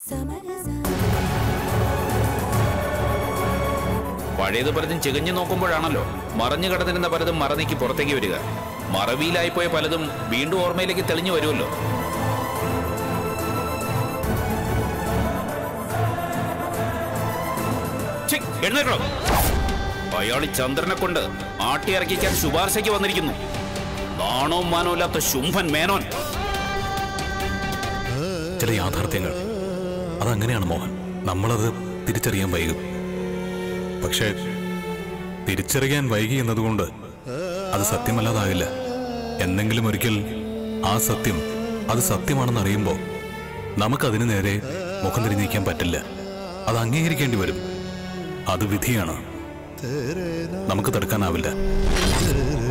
പഴയത് പലതും ചികഞ്ഞു നോക്കുമ്പോഴാണല്ലോ മറഞ്ഞു കിടന്നിരുന്ന പലതും മറനീക്കി പുറത്തേക്ക് വരിക മറവിയിലായിപ്പോയ പലതും വീണ്ടും ഓർമ്മയിലേക്ക് തെളിഞ്ഞു വരുമല്ലോ ഛി, എഴുന്നേൽക്കണം അയാൾ ഈ ചന്ദ്രനെ കൊണ്ട് ആട്ടിയിറക്കിക്കാൻ ശുപാർശയ്ക്ക് വന്നിരിക്കുന്നു നാണവും മാനവും ഇല്ലാത്ത ശുംഭൻ മേനോൻ ചില യാഥാർത്ഥ്യങ്ങൾ അതങ്ങനെയാണ് മോഹൻ നമ്മളത് തിരിച്ചറിയാൻ വൈകും പക്ഷേ തിരിച്ചറിയാൻ വൈകി എന്നതുകൊണ്ട് അത് സത്യമല്ലാതാകില്ല എന്നെങ്കിലും ഒരിക്കൽ ആ സത്യം അത് സത്യമാണെന്ന് അറിയുമ്പോൾ നമുക്കതിനു നേരെ മുഖം തിരിഞ്ഞിരിക്കാൻ പറ്റില്ല അത് അംഗീകരിക്കേണ്ടി വരും അത് വിധിയാണ് നമുക്ക് തടുക്കാനാവില്ല